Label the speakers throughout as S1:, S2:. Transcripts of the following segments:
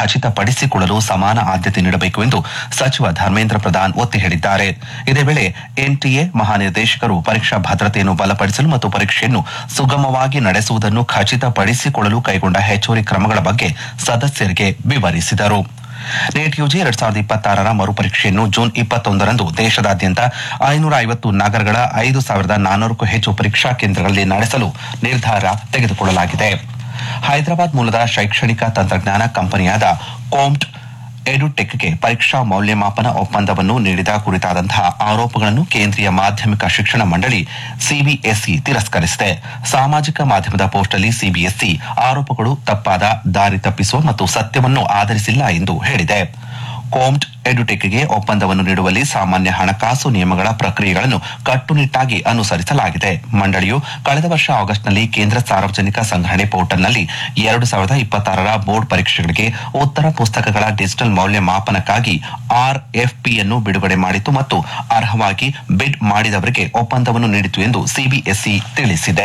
S1: ಖಚಿತಪಡಿಸಿಕೊಳ್ಳಲು ಸಮಾನ ಆದ್ಯತೆ ನೀಡಬೇಕು ಎಂದು ಸಚಿವ ಧರ್ಮೇಂದ್ರ ಪ್ರಧಾನ್ ಒತ್ತಿ ಹೇಳಿದ್ದಾರೆ ಇದೇ ವೇಳೆ ಎನ್ಟಿಎ ಮಹಾನಿರ್ದೇಶಕರು ಪರೀಕ್ಷಾ ಭದ್ರತೆಯನ್ನು ಬಲಪಡಿಸಲು ಮತ್ತು ಪರೀಕ್ಷೆಯನ್ನು ಸುಗಮವಾಗಿ ನಡೆಸುವುದನ್ನು ಖಚಿತಪಡಿಸಿಕೊಳ್ಳಲು ಕೈಗೊಂಡ ಹೆಚ್ಚುವರಿ ಕ್ರಮಗಳ ಬಗ್ಗೆ ಸದಸ್ಯರಿಗೆ ವಿವರಿಸಿದರು ನೀಟ್ ಯುಜಿ ಎರಡ್ ಸಾವಿರದ ಇಪ್ಪತ್ತಾರರ ಮರುಪರೀಕ್ಷೆಯನ್ನು ಜೂನ್ ಇಪ್ಪತ್ತೊಂದರಂದು ದೇಶದಾದ್ಯಂತ ಐನೂರ ಐವತ್ತು ನಗರಗಳ ಐದು ಸಾವಿರದ ನಾನ್ನೂರಕ್ಕೂ ಹೆಚ್ಚು ಪರೀಕ್ಷಾ ಕೇಂದ್ರಗಳಲ್ಲಿ ನಡೆಸಲು ನಿರ್ಧಾರ ತೆಗೆದುಕೊಳ್ಳಲಾಗಿದೆ ಹೈದರಾಬಾದ್ ಮೂಲದ ಶೈಕ್ಷಣಿಕ ತಂತ್ರಜ್ಞಾನ ಕಂಪನಿಯಾದ ಕೋಮ್ಟ್ ಎಡುಟೆಕ್ಗೆ ಪರೀಕ್ಷಾ ಮೌಲ್ಯಮಾಪನ ಒಪ್ಪಂದವನ್ನು ನೀಡಿದ ಕುರಿತಾದಂತಹ ಆರೋಪಗಳನ್ನು ಕೇಂದ್ರೀಯ ಮಾಧ್ಯಮಿಕ ಶಿಕ್ಷಣ ಮಂಡಳಿ ಸಿಬಿಎಸ್ಇ ತಿರಸ್ಕರಿಸಿದೆ ಸಾಮಾಜಿಕ ಮಾಧ್ಯಮದ ಪೋಸ್ಟ್ನಲ್ಲಿ ಸಿಬಿಎಸ್ಇ ಆರೋಪಗಳು ತಪ್ಪಾದ ದಾರಿ ತಪ್ಪಿಸುವ ಮತ್ತು ಸತ್ಯವನ್ನು ಆಧರಿಸಿಲ್ಲ ಎಂದು ಹೇಳಿದೆ ಕೋಮ್ಟ್ ಎಡುಟೆಕ್ಗೆ ಒಪ್ಪಂದವನ್ನು ನೀಡುವಲ್ಲಿ ಸಾಮಾನ್ಯ ಹಣಕಾಸು ನಿಯಮಗಳ ಪ್ರಕ್ರಿಯೆಗಳನ್ನು ಕಟ್ಟುನಿಟ್ಟಾಗಿ ಅನುಸರಿಸಲಾಗಿದೆ ಮಂಡಳಿಯು ಕಳೆದ ವರ್ಷ ಆಗಸ್ಟ್ನಲ್ಲಿ ಕೇಂದ್ರ ಸಾರ್ವಜನಿಕ ಸಂಗ್ರಹಣೆ ಪೋರ್ಟಲ್ನಲ್ಲಿ ಎರಡು ಸಾವಿರದ ಇಪ್ಪತ್ತಾರರ ಬೋರ್ಡ್ ಪರೀಕ್ಷೆಗಳಿಗೆ ಉತ್ತರ ಪುಸ್ತಕಗಳ ಡಿಜಿಟಲ್ ಮೌಲ್ಯಮಾಪನಕ್ಕಾಗಿ ಆರ್ಎಫ್ಪಿಯನ್ನು ಬಿಡುಗಡೆ ಮಾಡಿತು ಮತ್ತು ಅರ್ಹವಾಗಿ ಬಿಡ್ ಮಾಡಿದವರಿಗೆ ಒಪ್ಪಂದವನ್ನು ನೀಡಿತು ಎಂದು ಸಿಬಿಎಸ್ಇ ತಿಳಿಸಿದೆ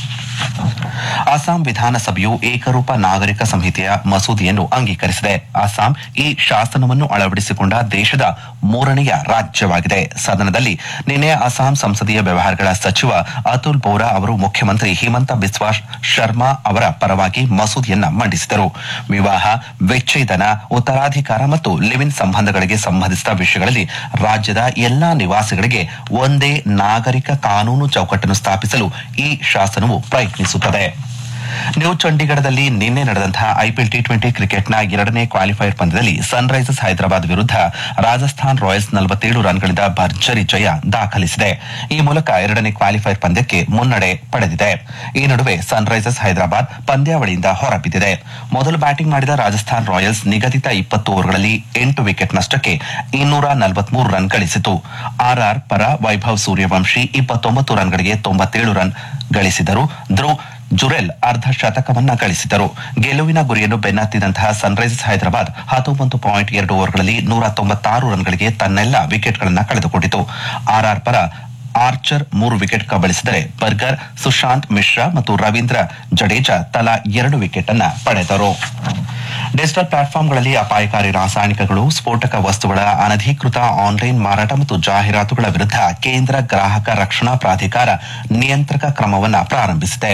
S1: ಅಸ್ಸಾಂ ವಿಧಾನಸಭೆಯು ಏಕರೂಪ ನಾಗರಿಕ ಸಂಹಿತೆಯ ಮಸೂದೆಯನ್ನು ಅಂಗೀಕರಿಸಿದೆ ಅಸ್ಸಾಂ ಈ ಶಾಸನವನ್ನು ಅಳವಡಿಸಿಕೊಂಡ ದೇಶದ ಮೂರನೆಯ ರಾಜ್ಯವಾಗಿದೆ ಸದನದಲ್ಲಿ ನಿನ್ನೆ ಅಸ್ಸಾಂ ಸಂಸದೀಯ ವ್ಯವಹಾರಗಳ ಸಚಿವ ಅತುಲ್ ಬೋರಾ ಅವರು ಮುಖ್ಯಮಂತ್ರಿ ಹಿಮಂತ ಬಿಸ್ವಾ ಶರ್ಮಾ ಅವರ ಪರವಾಗಿ ಮಸೂದೆಯನ್ನ ಮಂಡಿಸಿದರು ವಿವಾಹ ವಿಚ್ಛೇದನ ಉತ್ತರಾಧಿಕಾರ ಮತ್ತು ಲಿವಿನ್ ಸಂಬಂಧಗಳಿಗೆ ಸಂಬಂಧಿಸಿದ ವಿಷಯಗಳಲ್ಲಿ ರಾಜ್ಯದ ಎಲ್ಲಾ ನಿವಾಸಿಗಳಿಗೆ ಒಂದೇ ನಾಗರಿಕ ಕಾನೂನು ಚೌಕಟ್ಟನ್ನು ಸ್ಥಾಪಿಸಲು ಈ ಶಾಸನವು ಪ್ರಯತ್ನಿಸುತ್ತದೆ ನ್ಯೂ ಚಂಡೀಗಢದಲ್ಲಿ ನಿನ್ನೆ ನಡೆದಂತಹ ಐಪಿಎಲ್ ಟಿ ಟ್ವೆಂಟಿ ಕ್ರಿಕೆಟ್ನ ಎರಡನೇ ಕ್ವಾಲಿಫೈಯರ್ ಪಂದ್ಯದಲ್ಲಿ ಸನ್ರೈಸರ್ಸ್ ಹೈದರಾಬಾದ್ ವಿರುದ್ಧ ರಾಜಸ್ಥಾನ್ ರಾಯಲ್ಸ್ ನಲವತ್ತೇಳು ರನ್ಗಳಿಂದ ಭರ್ಜರಿ ಜಯ ದಾಖಲಿಸಿದೆ ಈ ಮೂಲಕ ಎರಡನೇ ಕ್ವಾಲಿಫೈಯರ್ ಪಂದ್ಯಕ್ಕೆ ಮುನ್ನಡೆ ಪಡೆದಿದೆ ಈ ನಡುವೆ ಸನ್ರೈಸರ್ಸ್ ಹೈದರಾಬಾದ್ ಪಂದ್ಯಾವಳಿಯಿಂದ ಹೊರಬಿದ್ದಿದೆ ಮೊದಲು ಬ್ಯಾಟಿಂಗ್ ಮಾಡಿದ ರಾಜಸ್ಥಾನ್ ರಾಯಲ್ಸ್ ನಿಗದಿತ ಇಪ್ಪತ್ತು ಓವರ್ಗಳಲ್ಲಿ ಎಂಟು ವಿಕೆಟ್ ನಷ್ಟಕ್ಕೆ ಇನ್ನೂರ ನಲವತ್ಮೂರು ರನ್ ಗಳಿಸಿತು ಆರ್ಆರ್ ಪರ ವೈಭವ್ ಸೂರ್ಯವಂಶಿ ಇಪ್ಪತ್ತೊಂಬತ್ತು ರನ್ಗಳಿಗೆ ತೊಂಬತ್ತೇಳು ರನ್ ಗಳಿಸಿದರು ಧ್ರುವ್ ಜುರೆಲ್ ಅರ್ಧ ಶತಕವನ್ನ ಗಳಿಸಿದರು ಗೆಲುವಿನ ಗುರಿಯನ್ನು ಬೆನ್ನತ್ತಿದಂತಹ ಸನ್ರೈಸರ್ಸ್ ಹೈದರಾಬಾದ್ ಹತ್ತೊಂಬತ್ತು ಪಾಯಿಂಟ್ ಎರಡು ಓವರ್ಗಳಲ್ಲಿ ನೂರ ತೊಂಬತ್ತಾರು ರನ್ಗಳಿಗೆ ತನ್ನೆಲ್ಲ ವಿಕೆಟ್ಗಳನ್ನು ಕಳೆದುಕೊಂಡಿತು ಆರ್ಆರ್ ಪರ ಆರ್ಚರ್ ಮೂರು ವಿಕೆಟ್ ಕಬಳಿಸಿದರೆ ಬರ್ಗರ್ ಸುಶಾಂತ್ ಮಿಶ್ರಾ ಮತ್ತು ರವೀಂದ್ರ ಜಡೇಜಾ ತಲಾ ಎರಡು ವಿಕೆಟ್ ಅನ್ನ ಪಡೆದರು ಡಿಜಿಟಲ್ ಪ್ಲಾಟ್ಫಾರ್ಮ್ಗಳಲ್ಲಿ ಅಪಾಯಕಾರಿ ರಾಸಾಯನಿಕಗಳು ಸ್ಫೋಟಕ ವಸ್ತುಗಳ ಅನಧಿಕೃತ ಆನ್ಲೈನ್ ಮಾರಾಟ ಮತ್ತು ಜಾಹೀರಾತುಗಳ ವಿರುದ್ಧ ಕೇಂದ್ರ ಗ್ರಾಹಕ ರಕ್ಷಣಾ ಪ್ರಾಧಿಕಾರ ನಿಯಂತ್ರಕ ಕ್ರಮವನ್ನು ಪ್ರಾರಂಭಿಸಿದೆ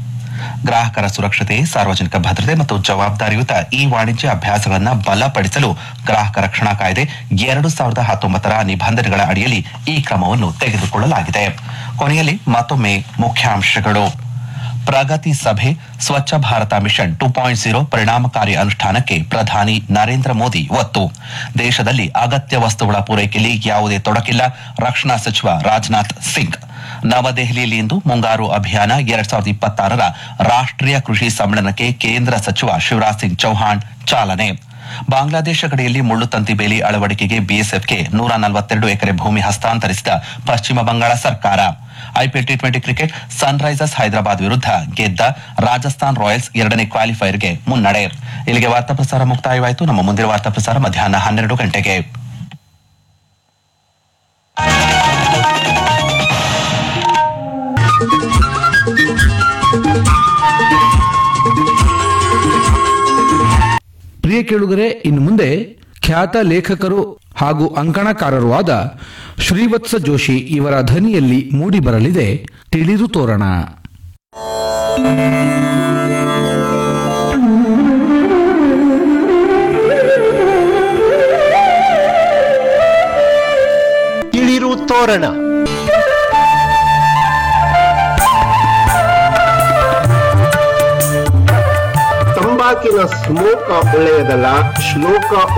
S1: ಗ್ರಾಹಕರ ಸುರಕ್ಷತೆ ಸಾರ್ವಜನಿಕ ಭದ್ರತೆ ಮತ್ತು ಜವಾಬ್ದಾರಿಯುತ ಈ ವಾಣಿಜ್ಯ ಅಭ್ಯಾಸಗಳನ್ನು ಬಲಪಡಿಸಲು ಗ್ರಾಹಕ ರಕ್ಷಣಾ ಕಾಯ್ದೆ ಎರಡು ಸಾವಿರದ ಹತ್ತೊಂಬತ್ತರ ನಿಬಂಧನೆಗಳ ಅಡಿಯಲ್ಲಿ ಈ ಕ್ರಮವನ್ನು ತೆಗೆದುಕೊಳ್ಳಲಾಗಿದೆ ಕೊನೆಯಲ್ಲಿ ಮತ್ತೊಮ್ಮೆ ಮುಖ್ಯಾಂಶಗಳು ಪ್ರಗತಿ ಸಭೆ Swachh Bharat mission two point zero ಪರಿಣಾಮಕಾರಿ ಅನುಷ್ಠಾನಕ್ಕೆ ಪ್ರಧಾನಿ ನರೇಂದ್ರ ಮೋದಿ ಒತ್ತು ದೇಶದಲ್ಲಿ ಅಗತ್ಯ ವಸ್ತುಗಳ ಪೂರೈಕೆಯಲ್ಲಿ ಯಾವುದೇ ತೊಡಕಿಲ್ಲ ರಕ್ಷಣಾ ಸಚಿವ ರಾಜನಾಥ್ ಸಿಂಗ್ ನವದೆಹಲಿಯಲ್ಲಿ ಇಂದು ಮುಂಗಾರು ಅಭಿಯಾನ ಎರಡ್ ಸಾವಿರದ ಇಪ್ಪತ್ತಾರರ ರಾಷ್ಟ್ರೀಯ ಕೃಷಿ ಸಮ್ಮೇಳನಕ್ಕೆ ಕೇಂದ್ರ ಸಚಿವ ಶಿವರಾಜ್ ಸಿಂಗ್ ಚೌಹಾಣ್ ಚಾಲನೆ ಬಾಂಗ್ಲಾದೇಶ ಗಡಿಯಲ್ಲಿ ಮುಳ್ಳುತಂತಿ ಬೇಲಿ ಅಳವಡಿಕೆಗೆ ಬಿಎಸ್ಎಫ್ಗೆ ನೂರ ನಲವತ್ತೆರಡು ಎಕರೆ ಭೂಮಿ ಹಸ್ತಾಂತರಿಸಿದ ಪಶ್ಚಿಮ ಬಂಗಾಳ ಸರ್ಕಾರ IPL T twenty cricket Sunrisers Hyderabad ವಿರುದ್ಧ ಗೆದ್ದ ರಾಜಸ್ಥಾನ್ ರಾಯಲ್ಸ್ ಎರಡನೇ ಕ್ವಾಲಿಫೈರ್ಗೆ ಮುನ್ನಡೆ ಇಲ್ಲಿಗೆ ವಾರ್ತಾ ಪ್ರಸಾರ ಮುಕ್ತಾಯವಾಯಿತು ನಮ್ಮ ಮುಂದಿನ ವಾರ್ತಾ ಪ್ರಸಾರ ಮಧ್ಯಾಹ್ನ ಹನ್ನೆರಡು ಗಂಟೆಗೆ
S2: ಪ್ರಿಯ ಕೇಳುಗರೆ ಇನ್ನು ಮುಂದೆ ಖ್ಯಾತ ಲೇಖಕರು ಹಾಗೂ ಅಂಕಣಕಾರರೂ ಆದ ಶ್ರೀವತ್ಸ ಜೋಶಿ ಇವರ ಧ್ವನಿಯಲ್ಲಿ ಮೂಡಿ ಬರಲಿದೆ ತಿಳಿದು ತೋರಣ
S3: ತಿಳಿರು ತೋರಣ ತಂಬಾಕಿನ ಸ್ಮೋಕ ಒಳ್ಳೆಯದಲ್ಲ ಶ್ಲೋಕ